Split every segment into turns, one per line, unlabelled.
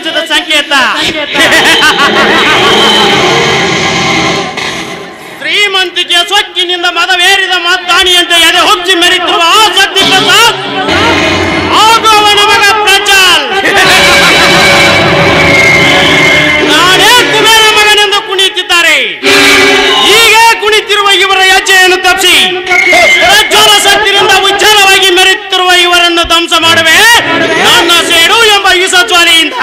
ಅದೃಷ್ಟದ ಸಂಕೇತ ಶ್ರೀಮಂತಿಕೆಯ ಸೊಕ್ಕಿನಿಂದ ಮದವೇರಿದ ಮದ್ದಾಣಿಯಂತೆ ಎದೆ ಹುಚ್ಚಿ ಮೆರೆತಿರುವ ಆಸಕ್ತಿ ಪ್ರಸಾದ್ ಹಾಗೂ ಅವನ ಮಗ ಪ್ರಜ್ವಲ್ ನಾನೇ ಕುಬೇರ ಮಗನೆಂದು ಕುಣಿಯುತ್ತಿದ್ದಾರೆ ಹೀಗೆ ಕುಣಿತಿರುವ ಇವರ ಹೆಜ್ಜೆಯನ್ನು ತಪ್ಪಿಸಿ ಪ್ರಜ್ವಲ ಶಕ್ತಿಯಿಂದ ಉಜ್ವಲವಾಗಿ ಮೆರೆಯುತ್ತಿರುವ ಇವರನ್ನು ಧ್ವಂಸ ಮಾಡುವೆ ನನ್ನ ಸೇಡು ಎಂಬ ವಿಷ ಜ್ವಾಲೆಯಿಂದ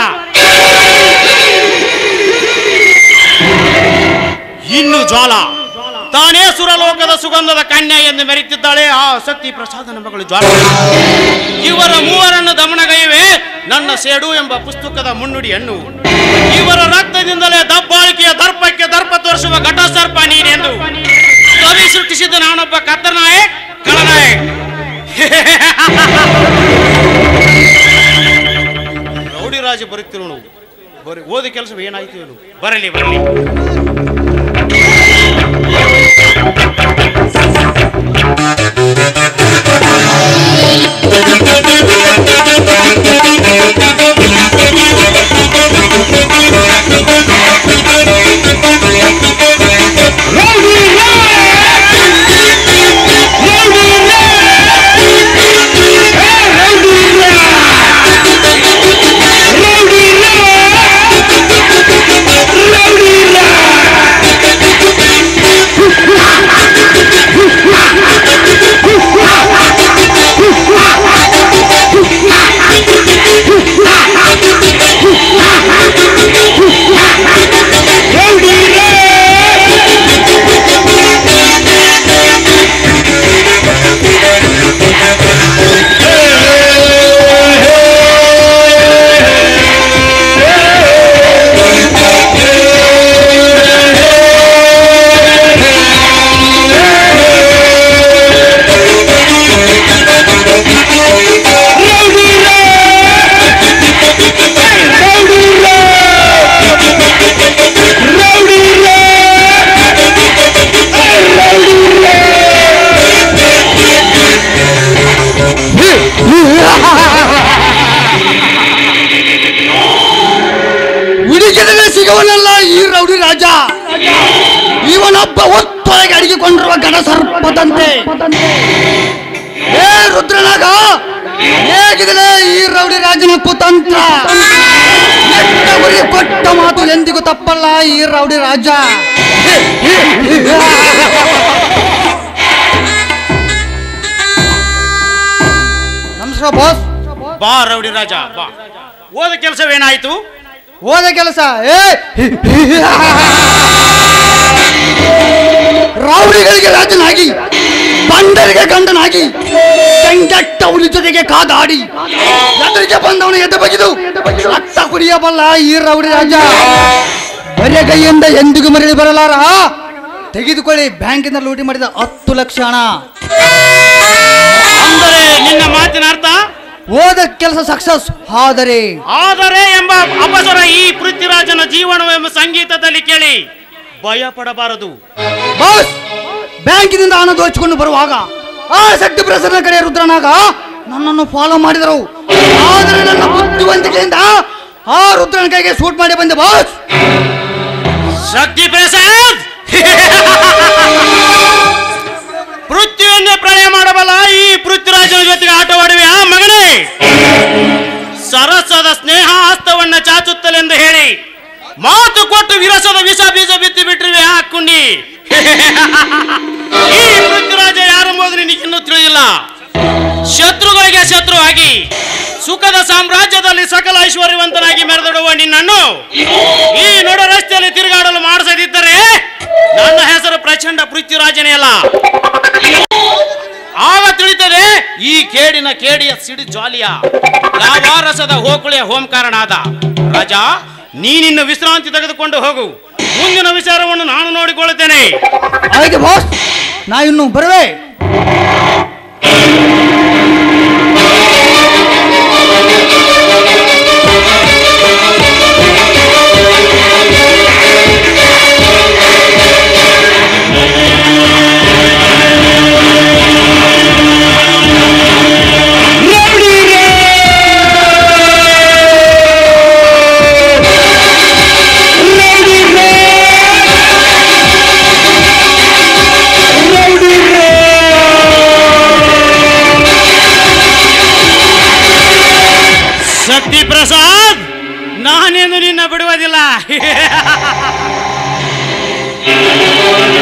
ಇನ್ನು ಜ್ವಾಲ ತಾನೇ ಸುರಲೋಕದ ಸುಗಂಧದ ಕನ್ಯೆ ಎಂದು ಮೆರೆಯುತ್ತಿದ್ದಾಳೆ ಆ ಶಕ್ತಿ ಪ್ರಸಾದನ ಮಗಳು ಜ್ವಾಲ ಇವರ ಮೂವರನ್ನು ದಮನಗೈವೆ ನನ್ನ ಸೇಡು ಎಂಬ ಪುಸ್ತಕದ ಮುನ್ನುಡಿಯನ್ನು ಇವರ ರಕ್ತದಿಂದಲೇ ದಬ್ಬಾಳಿಕೆಯ ದರ್ಪಕ್ಕೆ ದರ್ಪ ತೋರಿಸುವ ಘಟ ಸರ್ಪ ನೀನೆಂದು ಕವಿ ಸೃಷ್ಟಿಸಿದ ನಾನೊಬ್ಬ ಕತ್ತನಾಯಕ್ ಕಳನಾಯಕ್ ರೌಡಿರಾಜ ಬರುತ್ತಿರುವನು ಬರೀ ಓದಿ ಕೆಲಸ ಏನಾಯ್ತು ಏನು ಬರಲಿ ಬರಲಿ
ಹುಡುಕಿದರೆ ಸಿಗುವನಲ್ಲ ಈ ರೌಡಿ ರಾಜ ಇವನೊಬ್ಬ ಒತ್ತೊಳಗೆ ಅಡಗಿಕೊಂಡಿರುವ ಗಣ ಸರ್ಪದಂತೆ ಏ ರುದ್ರನಾಗ ಹೇಗಿದಲೆ ಈ ರೌಡಿ ರಾಜನ ಕುತಂತ್ರ ಎಟ್ಟ ಗುರಿ ಕೊಟ್ಟ ಮಾತು ಎಂದಿಗೂ ತಪ್ಪಲ್ಲ ಈ ರೌಡಿ ರಾಜ ನಮಸ್ಕಾರ ಬಾಸ್
ಬಾ ರೌಡಿ ರಾಜ ಬಾ ಓದ ಕೆಲಸವೇನಾಯ್ತು
ಹೋದ ಕೆಲಸ ಏ ರೌಡಿಗಳಿಗೆ ರಾಜನಾಗಿ ಬಂಡರಿಗೆ ಗಂಡನಾಗಿ ಕಂಗೆಟ್ಟ ಹುಲಿ ಜೊತೆಗೆ ಕಾದಾಡಿ ಎದುರಿಗೆ ಬಂದವನು ಎದೆ ಬಗೆದು ರಕ್ತ ಕುಡಿಯಬಲ್ಲ ಈ ರೌಡಿ ರಾಜ ಬರೆಗೈಯಿಂದ ಎಂದಿಗೂ ಮರಳಿ ಬರಲಾರ ತೆಗೆದುಕೊಳ್ಳಿ ಬ್ಯಾಂಕಿನ ಲೂಟಿ ಮಾಡಿದ ಹತ್ತು ಲಕ್ಷ ಹಣ
ಅಂದರೆ ನಿನ್ನ ಮಾತಿನ ಅರ್ಥ
ಹೋದ ಕೆಲಸ ಸಕ್ಸಸ್ ಆದರೆ
ಆದರೆ ಎಂಬ ಅಪಸರ ಈ ಪೃಥ್ವಿರಾಜನ ಜೀವನವೆಂಬ ಸಂಗೀತದಲ್ಲಿ ಕೇಳಿ ಭಯ ಪಡಬಾರದು
ಬಾಸ್ ಬ್ಯಾಂಕಿನಿಂದ ಹಣ ದೋಚಿಕೊಂಡು ಬರುವಾಗ ಆ ಶಕ್ತಿ ಪ್ರಸನ್ನ ಕಡೆ ರುದ್ರನಾಗ ನನ್ನನ್ನು ಫಾಲೋ ಮಾಡಿದರು ಆದರೆ ನನ್ನ ಬುದ್ಧಿವಂತಿಕೆಯಿಂದ ಆ ರುದ್ರನ ಕೈಗೆ ಶೂಟ್ ಮಾಡಿ ಬಂದೆ ಬಾಸ್
ಶಕ್ತಿ ಪ್ರಸಾದ್ ಪೃಥ್ವಿಯನ್ನೇ ಪ್ರಳಯ ಮಾಡಬಲ್ಲ ಈ ಪೃಥ್ವಿರಾಜನ ಜೊತೆಗೆ ಆಟವಾಡುವೆ ಆ ಮಗನೇ ಸರಸದ ಸ್ನೇಹ ಹಸ್ತವನ್ನ ಚಾಚುತ್ತಲೆಂದು ಹೇಳಿ ಮಾತು ಕೊಟ್ಟು ವಿರಸದ ವಿಷ ಬೀಜ ಬಿತ್ತಿ ಬಿಟ್ಟಿರುವೆ ಆ ಕುಂಡಿ ಈ ಪೃಥ್ವಿರಾಜ ಯಾರೆಂಬುದು ನಿನಗಿನ್ನೂ ತಿಳಿದಿಲ್ಲ ಶತ್ರುಗಳಿಗೆ ಶತ್ರು ಆಗಿ ಸುಖದ ಸಾಮ್ರಾಜ್ಯದಲ್ಲಿ ಸಕಲ ಐಶ್ವರ್ಯವಂತನಾಗಿ ಮೆರೆದಿಡುವ ನಿನ್ನನ್ನು ಈ ನಡು ರಸ್ತೆಯಲ್ಲಿ ತಿರುಗಾಡಲು ಮಾಡಿಸದಿದ್ದರೆ ನನ್ನ ಹೆಸರು ಪ್ರಚಂಡ ಪೃಥ್ವಿರಾಜನೇ ಅಲ್ಲ ಆಗ ತಿಳಿತದೆ ಈ ಕೇಡಿನ ಕೇಡಿಯ ಸಿಡಿ ಜ್ವಾಲಿಯ ಲಾವಾರಸದ ಹೋಕುಳಿಯ ಹೋಮಕಾರನಾದ ರಾಜ ನೀನಿನ್ನು ವಿಶ್ರಾಂತಿ ತೆಗೆದುಕೊಂಡು ಹೋಗು ಮುಂದಿನ ವಿಚಾರವನ್ನು ನಾನು ನೋಡಿಕೊಳ್ಳುತ್ತೇನೆ
ಆಯ್ತು ಬಾಸ್ ನಾ ಇನ್ನು ಬರುವೆ
ನಿನ್ನ ಬಿಡುವುದಿಲ್ಲ